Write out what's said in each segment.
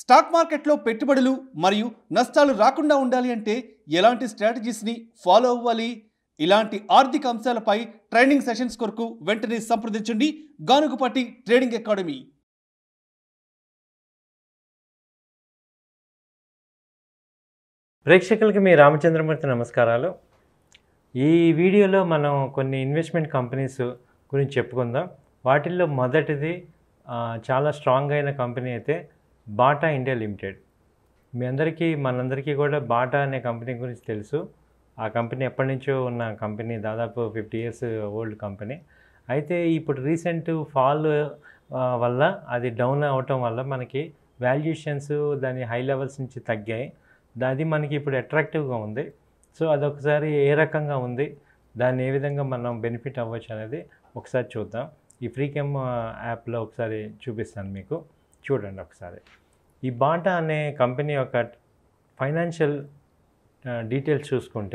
stock మార్కెట్లో పెట్టుబడులు మరియు నష్టాలు రాకుండా ఉండాలి అంటే ఎలాంటి స్ట్రాటజీస్ని ఫాలో అవ్వాలి ఇలాంటి ఆర్థిక అంశాలపై ట్రైనింగ్ సెషన్స్ కొరకు వెంటనే సంప్రదించండి గానుగుపట్టి ట్రేడింగ్ అకాడమీ ప్రేక్షకులకి మీ రామచంద్రమూర్తి నమస్కారాలు ఈ వీడియోలో మనం కొన్ని ఇన్వెస్ట్మెంట్ కంపెనీస్ గురించి చెప్పుకుందాం వాటిల్లో మొదటిది ఆ, చాలా స్ట్రాంగ్ అయిన కంపెనీ అయితే బాటా ఇండియా లిమిటెడ్ మీ అందరికీ మనందరికీ కూడా బాటా అనే కంపెనీ గురించి తెలుసు ఆ కంపెనీ ఎప్పటి నుంచో ఉన్న కంపెనీ దాదాపు ఫిఫ్టీ ఇయర్స్ ఓల్డ్ కంపెనీ అయితే ఇప్పుడు రీసెంట్ ఫాల్ వల్ల అది డౌన్ అవటం వల్ల మనకి వాల్యుయేషన్స్ దాని హై లెవెల్స్ నుంచి తగ్గాయి దా- అది మనకి ఇప్పుడు అట్రాక్టివ్గా ఉంది సో అదొకసారి ఏ రకంగా ఉంది దాన్ని ఏ విధంగా మనం బెనిఫిట్ అవ్వచ్చు అనేది ఒకసారి చూద్దాం ఈ ఫ్రీకెమ్ యాప్లో ఒకసారి చూపిస్తాను మీకు చూడండి ఒకసారి ఈ బాటా అనే కంపెనీ యొక్క ఫైనాన్షియల్ డీటెయిల్స్ చూసుకుంటే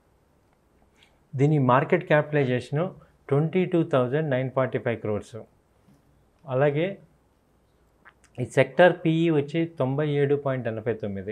దీని market capitalisation twenty two thousand nine forty five crores అలాగే ఈ సెక్టర్ పిఈ వచ్చి తొంభై ఏడు పాయింట్ ఎనభై తొమ్మిది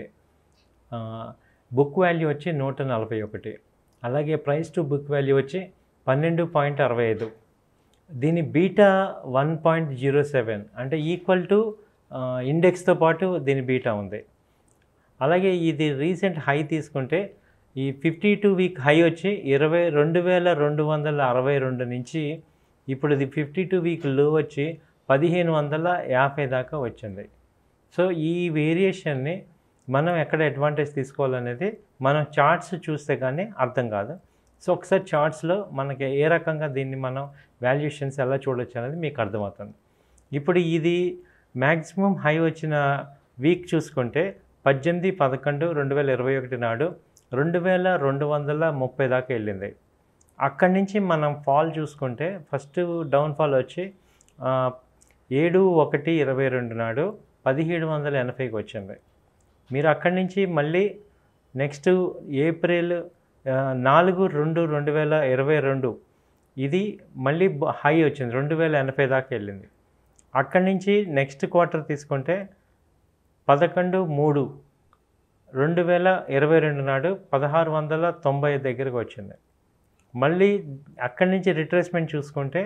బుక్ వాల్యూ వచ్చి నూట నలభై ఒకటి అలాగే ప్రైస్ టు బుక్ వాల్యూ వచ్చి పన్నెండు పాయింట్ అరవై ఐదు దీని beta one point zero seven అంటే ఈక్వల్ టు ఇండెక్స్తో పాటు దీని బీటా ఉంది అలాగే ఇది రీసెంట్ హై తీసుకుంటే ఈ ఫిఫ్టీ టూ వీక్ హై వచ్చి ఇరవై రెండు వేల రెండు వందల అరవై రెండు నుంచి ఇప్పుడు ఇది ఫిఫ్టీ టూ వీక్ లో వచ్చి పదిహేను వందల యాభై దాకా వచ్చింది సో ఈ వేరియేషన్ని మనం ఎక్కడ అడ్వాంటేజ్ తీసుకోవాలనేది మనం చార్ట్స్ చూస్తే కానీ అర్థం కాదు సో ఒకసారి చార్ట్స్లో మనకి ఏ రకంగా దీన్ని మనం వాల్యుయేషన్స్ ఎలా చూడొచ్చు అనేది మీకు అర్థమవుతుంది ఇప్పుడు ఇది మ్యాక్సిమం హై వచ్చిన వీక్ చూసుకుంటే పద్దెనిమిది పదకొండు రెండు వేల ఇరవై ఒకటి నాడు రెండు వేల రెండు వందల ముప్పై దాకా వెళ్ళింది అక్కడి నుంచి మనం ఫాల్ చూసుకుంటే ఫస్ట్ డౌన్ఫాల్ వచ్చి ఆ, ఏడు ఒకటి ఇరవై రెండు నాడు పదిహేడు వందల ఎనభైకి వచ్చింది మీరు అక్కడి నుంచి మళ్ళీ నెక్స్ట్ ఏప్రిల్ ఆ, నాలుగు రెండు రెండు వేల ఇరవై రెండు ఇది మళ్ళీ హై వచ్చింది రెండు వేల ఎనభై దాకా వెళ్ళింది అక్కడి నుంచి నెక్స్ట్ క్వార్టర్ తీసుకుంటే పదకొండు మూడు రెండు వేల ఇరవై రెండు నాడు పదహారు వందల తొంభై దగ్గరకు వచ్చింది మళ్ళీ అక్కడి నుంచి రిట్రేస్మెంట్ చూసుకుంటే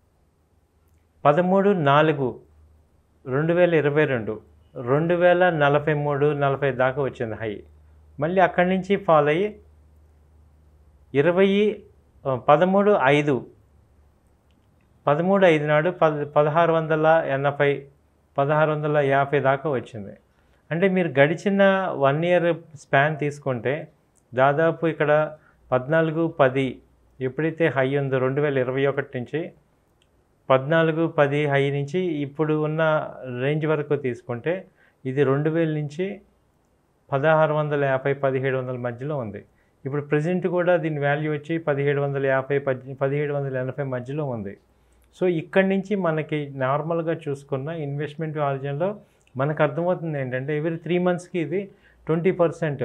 పదమూడు నాలుగు రెండు వేల ఇరవై రెండు రెండు వేల నలభై మూడు నలభై దాకా వచ్చింది హై మళ్ళీ అక్కడి నుంచి ఫాల్ అయ్యి ఇరవై ఆ, పదమూడు ఐదు పదమూడు ఐదు నాడు పద పదహారు వందల ఎనభై పదహారు వందల యాభై దాకా వచ్చింది అంటే మీరు గడిచిన వన్ ఇయర్ స్పాన్ తీసుకుంటే దాదాపు ఇక్కడ పద్నాలుగు పది ఎప్పుడైతే హై ఉందో రెండు వేల ఇరవై ఒకటి నుంచి పద్నాలుగు పది హై నుంచి ఇప్పుడు ఉన్న రేంజ్ వరకు తీసుకుంటే ఇది రెండు వేల నుంచి పదహారు వందల యాభై పదిహేడు వందల మధ్యలో ఉంది ఇప్పుడు ప్రజెంట్ కూడా దీని వాల్యూ వచ్చి పదిహేడు వందల యాభై పది పదిహేడు వందల ఎనభై మధ్యలో ఉంది సో ఇక్కడి నుంచి మనకి నార్మల్గా చూసుకున్న ఇన్వెస్ట్మెంట్ ఆర్జన్లో మనకు అర్థమవుతుంది ఏంటంటే ఎవ్రీ త్రీ మంత్స్కి ఇది ట్వంటీ పర్సెంట్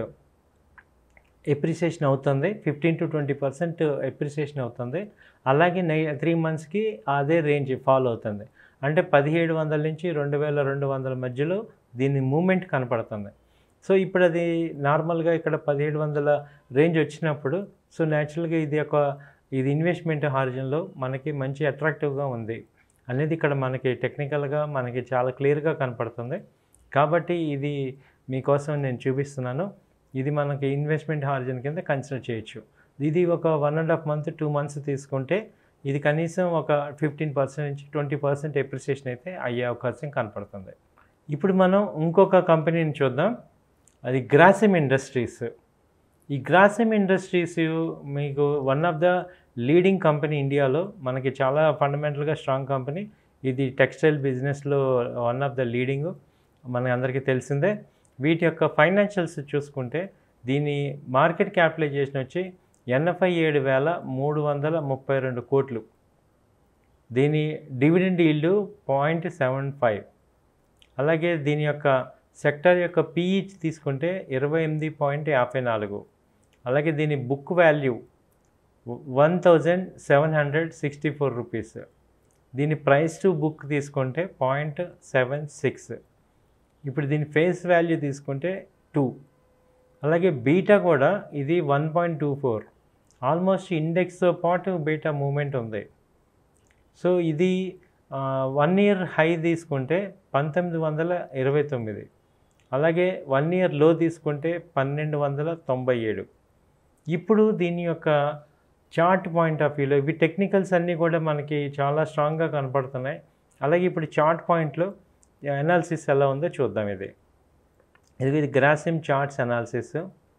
ఎప్రిసియేషన్ అవుతుంది fifteen to twenty percent appreciation అవుతుంది అలాగే నై త్రీ మంత్స్కి అదే రేంజ్ ఫాలో అవుతుంది అంటే పదిహేడు వందల నుంచి రెండు వేల రెండు వందల మధ్యలో దీని మూమెంట్ కనపడుతుంది సో ఇప్పుడు అది నార్మల్గా ఇక్కడ పదిహేడు వందల రేంజ్ వచ్చినప్పుడు సో న్యాచురల్గా ఇది ఒక ఇది ఇన్వెస్ట్మెంట్ హార్జన్లో మనకి మంచి అట్రాక్టివ్గా ఉంది అనేది ఇక్కడ మనకి టెక్నికల్గా మనకి చాలా క్లియర్గా కనపడుతుంది కాబట్టి ఇది మీకోసం నేను చూపిస్తున్నాను ఇది మనకి ఇన్వెస్ట్మెంట్ హార్జన్ కింద కన్సిడర్ చేయొచ్చు ఇది ఒక one and half month two months తీసుకుంటే ఇది కనీసం ఒక ఫిఫ్టీన్ పర్సెంట్ నుంచి ట్వంటీ పర్సెంట్ ఎప్రిసియేషన్ అయితే అయ్యే అవకాశం కనపడుతుంది ఇప్పుడు మనం ఇంకొక కంపెనీని చూద్దాం అది గ్రాసిమ్ ఇండస్ట్రీస్ ఈ గ్రాసిమ్ ఇండస్ట్రీస్ మీకు one of the leading company ఇండియాలో మనకి చాలా ఫండమెంటల్గా స్ట్రాంగ్ కంపెనీ ఇది టెక్స్టైల్ బిజినెస్లో వన్ ఆఫ్ ద లీడింగ్ మన అందరికీ తెలిసిందే వీటి యొక్క ఫైనాన్షియల్స్ చూసుకుంటే దీని మార్కెట్ క్యాపిటలైజేషన్ వచ్చి ఎనభై ఏడు వేల మూడు వందల ముప్పై రెండు కోట్లు దీని dividend yield point seven five అలాగే దీని యొక్క సెక్టర్ యొక్క పిఈ తీసుకుంటే ఇరవై ఎనిమిది పాయింట్ యాభై నాలుగు అలాగే దీని book value one thousand seven hundred sixty four rupees దీని ప్రైస్ టు బుక్ తీసుకుంటే పాయింట్ సెవెన్ సిక్స్ ఇప్పుడు దీని ఫేస్ వాల్యూ తీసుకుంటే టూ అలాగే బీటా కూడా ఇది one point two four almost ఇండెక్స్తో పాటు బీటా మూమెంట్ ఉంది సో ఇది వన్ ఇయర్ హై తీసుకుంటే పంతొమ్మిది వందల ఇరవై తొమ్మిది అలాగే వన్ ఇయర్ లో తీసుకుంటే పన్నెండు వందల తొంభై ఏడు ఇప్పుడు దీని యొక్క చార్ట్ పాయింట్ ఆఫ్ వ్యూలో ఇవి టెక్నికల్స్ అన్నీ కూడా మనకి చాలా స్ట్రాంగ్గా కనపడుతున్నాయి అలాగే ఇప్పుడు చార్ట్ పాయింట్లో అనాలిసిస్ ఎలా ఉందో చూద్దాం ఇది ఇది ఇది గ్రాసిమ్ చార్ట్స్ అనాలిసిస్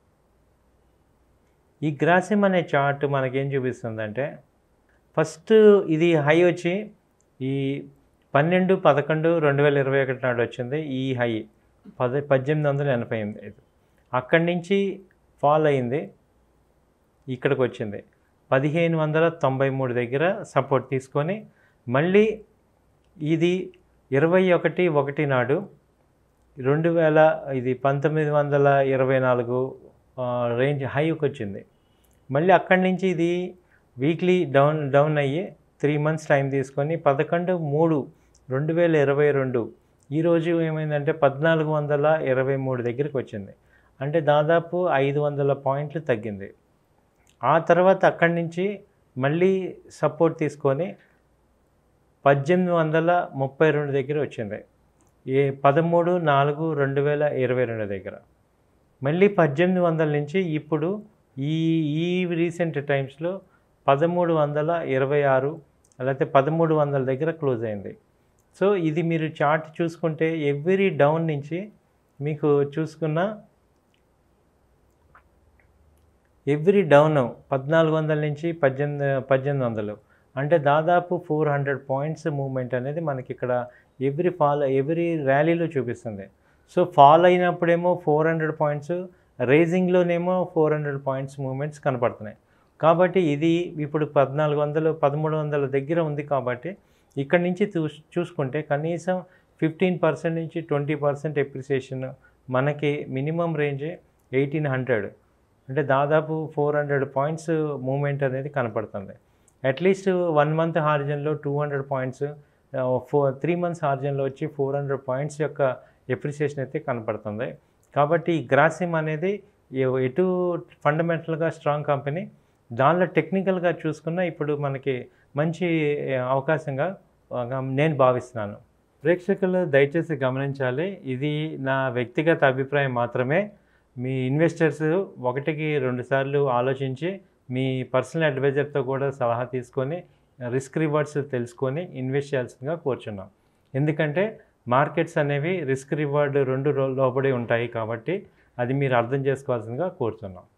ఈ గ్రాసిమ్ అనే చార్ట్ మనకేం చూపిస్తుందంటే ఫస్ట్ ఇది హై వచ్చి ఈ పన్నెండు పదకొండు రెండు వేల ఇరవై ఒకటి నాడు వచ్చింది ఈ హై పద పద్దెనిమిది వందల ఎనభై ఎనిమిది అక్కడి నుంచి ఫాల్ అయింది ఇక్కడికి వచ్చింది పదిహేను వందల తొంభై మూడు దగ్గర సపోర్ట్ తీసుకొని మళ్ళీ ఇది ఇరవై ఒకటి ఒకటి నాడు రెండు వేల ఇది పంతొమ్మిది వందల ఇరవై నాలుగు రేంజ్ హైకి వచ్చింది మళ్ళీ అక్కడి నుంచి ఇది వీక్లీ డౌన్ డౌన్ అయ్యి త్రీ మంత్స్ టైం తీసుకొని పదకొండు మూడు రెండు వేల ఇరవై రెండు ఈరోజు ఏమైందంటే పద్నాలుగు వందల ఇరవై మూడు దగ్గరికి వచ్చింది అంటే దాదాపు ఐదు వందల పాయింట్లు తగ్గింది ఆ తర్వాత అక్కడి నుంచి మళ్ళీ సపోర్ట్ తీసుకొని పద్దెనిమిది వందల ముప్పై రెండు దగ్గర వచ్చింది ఏ పదమూడు నాలుగు రెండు వేల ఇరవై రెండు దగ్గర మళ్ళీ పద్దెనిమిది వందల నుంచి ఇప్పుడు ఈ ఈ రీసెంట్ టైమ్స్లో పదమూడు వందల ఇరవై ఆరు లేకపోతే పదమూడు వందల దగ్గర క్లోజ్ అయింది సో ఇది మీరు చార్ట్ చూసుకుంటే ఎవ్రీ డౌన్ నుంచి మీకు చూసుకున్న ఎవ్రీ డౌన్ పద్నాలుగు వందల నుంచి పద్దెనిమిది పద్దెనిమిది వందలు అంటే దాదాపు ఫోర్ హండ్రెడ్ పాయింట్స్ మూమెంట్ అనేది మనకి ఇక్కడ ఎవ్రీ ఫాల్ ఎవ్రీ ర్యాలీలో చూపిస్తుంది సో ఫాల్ అయినప్పుడేమో ఫోర్ హండ్రెడ్ పాయింట్స్ రేజింగ్లోనేమో ఫోర్ హండ్రెడ్ పాయింట్స్ మూమెంట్స్ కనపడుతున్నాయి కాబట్టి ఇది ఇప్పుడు పద్నాలుగు వందలు పదమూడు వందల దగ్గర ఉంది కాబట్టి ఇక్కడ నుంచి చూ చూసుకుంటే కనీసం ఫిఫ్టీన్ పర్సెంట్ నుంచి ట్వంటీ పర్సెంట్ ఎప్రిసియేషన్ మనకి మినిమం రేంజ్ ఎయిటీన్ హండ్రెడ్ అంటే దాదాపు ఫోర్ హండ్రెడ్ పాయింట్స్ మూమెంట్ అనేది కనపడుతుంది అట్లీస్ట్ వన్ మంత్ హార్జన్లో two hundred points for three months హార్జన్లో వచ్చి ఫోర్ హండ్రెడ్ పాయింట్స్ యొక్క ఎప్రిసియేషన్ అయితే కనపడుతుంది కాబట్టి ఈ గ్రాసిమ్ అనేది ఎ- ఎటు ఫండమెంటల్గా స్ట్రాంగ్ కంపెనీ దానిలో టెక్నికల్గా చూసుకున్న ఇప్పుడు మనకి మంచి ఆ, అవకాశంగా ఆ, నేను భావిస్తున్నాను ప్రేక్షకులు దయచేసి గమనించాలి ఇది నా వ్యక్తిగత అభిప్రాయం మాత్రమే మీ ఇన్వెస్టర్స్ ఒకటికి రెండు సార్లు ఆలోచించి మీ పర్సనల్ అడ్వైజర్తో కూడా సలహా తీసుకొని రిస్క్ రివార్డ్స్ తెలుసుకొని ఇన్వెస్ట్ చేయాల్సిందిగా కోరుచున్నాం ఎందుకంటే మార్కెట్స్ అనేవి రిస్క్ రివార్డ్ రెండు రో- లోబడి ఉంటాయి కాబట్టి అది మీరు అర్థం చేసుకోవాల్సిందిగా కోరుతున్నాం